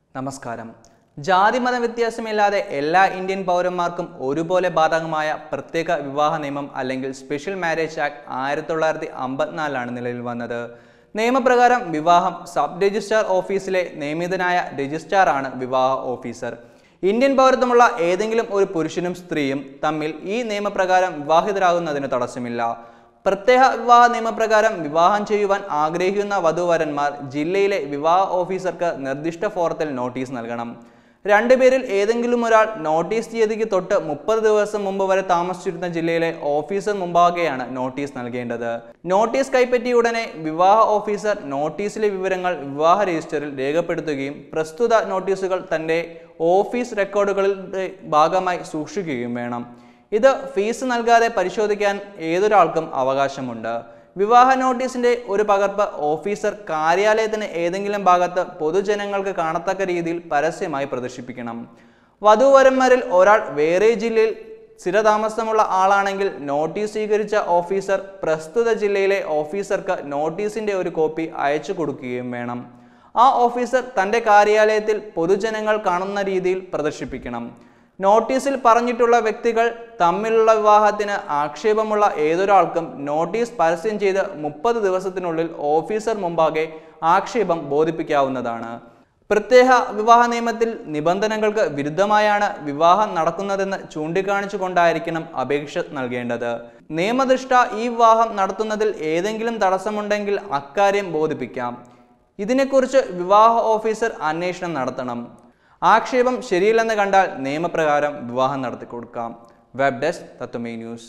നമസ്കാരം ജാതിമത വ്യത്യാസമില്ലാതെ എല്ലാ ഇന്ത്യൻ പൗരന്മാർക്കും ഒരുപോലെ ബാധകമായ പ്രത്യേക വിവാഹ നിയമം അല്ലെങ്കിൽ സ്പെഷ്യൽ മാരേജ് ആക്ട് ആയിരത്തി തൊള്ളായിരത്തി അമ്പത്തിനാലിലാണ് നിലവിൽ വന്നത് നിയമപ്രകാരം വിവാഹം സബ് രജിസ്ട്രാർ ഓഫീസിലെ നിയമിതനായ രജിസ്ട്രാറാണ് വിവാഹ ഓഫീസർ ഇന്ത്യൻ പൗരത്വമുള്ള ഏതെങ്കിലും ഒരു പുരുഷനും സ്ത്രീയും തമ്മിൽ ഈ നിയമപ്രകാരം വിവാഹിതരാകുന്നതിന് തടസ്സമില്ല പ്രത്യേക വിവാഹ നിയമപ്രകാരം വിവാഹം ചെയ്യുവാൻ ആഗ്രഹിക്കുന്ന വധൂവരന്മാർ ജില്ലയിലെ വിവാഹ ഓഫീസർക്ക് നിർദ്ദിഷ്ട ഫോറത്തിൽ നോട്ടീസ് നൽകണം രണ്ടുപേരിൽ ഏതെങ്കിലും ഒരാൾ നോട്ടീസ് തീയതിക്ക് തൊട്ട് മുപ്പത് ദിവസം മുമ്പ് വരെ താമസിച്ചിരുന്ന ജില്ലയിലെ ഓഫീസർ മുമ്പാകെയാണ് നോട്ടീസ് നൽകേണ്ടത് നോട്ടീസ് കൈപ്പറ്റിയ ഉടനെ വിവാഹ ഓഫീസർ നോട്ടീസിലെ വിവരങ്ങൾ വിവാഹ രജിസ്റ്ററിൽ രേഖപ്പെടുത്തുകയും പ്രസ്തുത നോട്ടീസുകൾ തന്റെ ഓഫീസ് റെക്കോർഡുകളുടെ ഭാഗമായി സൂക്ഷിക്കുകയും വേണം ഇത് ഫീസ് നൽകാതെ പരിശോധിക്കാൻ ഏതൊരാൾക്കും അവകാശമുണ്ട് വിവാഹ നോട്ടീസിന്റെ ഒരു പകർപ്പ് ഓഫീസർ കാര്യാലയത്തിന് ഏതെങ്കിലും ഭാഗത്ത് പൊതുജനങ്ങൾക്ക് കാണത്തക്ക രീതിയിൽ പരസ്യമായി പ്രദർശിപ്പിക്കണം വധൂവരന്മാരിൽ ഒരാൾ വേറെ ജില്ലയിൽ സ്ഥിരതാമസമുള്ള ആളാണെങ്കിൽ നോട്ടീസ് സ്വീകരിച്ച ഓഫീസർ പ്രസ്തുത ജില്ലയിലെ ഓഫീസർക്ക് നോട്ടീസിന്റെ ഒരു കോപ്പി അയച്ചു കൊടുക്കുകയും വേണം ആ ഓഫീസർ തന്റെ കാര്യാലയത്തിൽ പൊതുജനങ്ങൾ കാണുന്ന രീതിയിൽ പ്രദർശിപ്പിക്കണം നോട്ടീസിൽ പറഞ്ഞിട്ടുള്ള വ്യക്തികൾ തമ്മിലുള്ള വിവാഹത്തിന് ആക്ഷേപമുള്ള ഏതൊരാൾക്കും നോട്ടീസ് പരസ്യം ചെയ്ത് മുപ്പത് ദിവസത്തിനുള്ളിൽ ഓഫീസർ മുമ്പാകെ ആക്ഷേപം ബോധിപ്പിക്കാവുന്നതാണ് പ്രത്യേക വിവാഹ നിയമത്തിൽ നിബന്ധനകൾക്ക് വിരുദ്ധമായാണ് വിവാഹം നടക്കുന്നതെന്ന് ചൂണ്ടിക്കാണിച്ചുകൊണ്ടായിരിക്കണം അപേക്ഷ നൽകേണ്ടത് നിയമദൃഷ്ട ഈ വിവാഹം നടത്തുന്നതിൽ ഏതെങ്കിലും തടസ്സമുണ്ടെങ്കിൽ അക്കാര്യം ബോധിപ്പിക്കാം ഇതിനെക്കുറിച്ച് വിവാഹ ഓഫീസർ അന്വേഷണം നടത്തണം ആക്ഷേപം ശരിയില്ലെന്ന് കണ്ടാൽ നിയമപ്രകാരം വിവാഹം നടത്തി കൊടുക്കാം വെബ് ഡെസ്ക് തത്വമേ ന്യൂസ്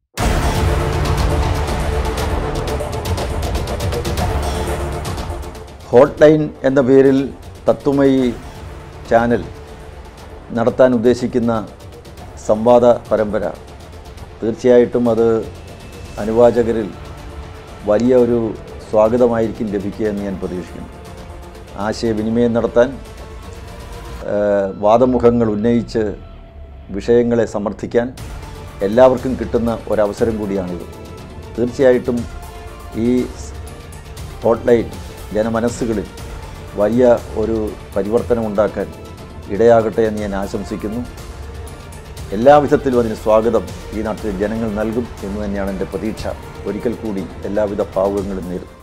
ഹോട്ട് ലൈൻ എന്ന പേരിൽ തത്വമയി ചാനൽ നടത്താൻ ഉദ്ദേശിക്കുന്ന സംവാദ പരമ്പര തീർച്ചയായിട്ടും അത് അനുവാചകരിൽ വലിയ ഒരു സ്വാഗതമായിരിക്കും ലഭിക്കുക എന്ന് ഞാൻ പ്രതീക്ഷിക്കുന്നു ആശയവിനിമയം നടത്താൻ ഏഹ്, വാദമുഖങ്ങൾ ഉന്നയിച്ച് വിഷയങ്ങളെ സമർത്ഥിക്കാൻ എല്ലാവർക്കും കിട്ടുന്ന ഒരവസരം കൂടിയാണിത് തീർച്ചയായിട്ടും ഈ ഹോട്ട്ലൈൻ ജനമനസ്സുകളിൽ വലിയ ഒരു പരിവർത്തനം ഉണ്ടാക്കാൻ ഇടയാകട്ടെ എന്ന് ഞാൻ ആശംസിക്കുന്നു എല്ലാവിധത്തിലും അതിന് സ്വാഗതം ഈ നാട്ടിലെ ജനങ്ങൾ നൽകും എന്ന് തന്നെയാണ് എൻ്റെ പ്രതീക്ഷ ഒരിക്കൽ കൂടി എല്ലാവിധ ഭാവുകങ്ങളും നേരും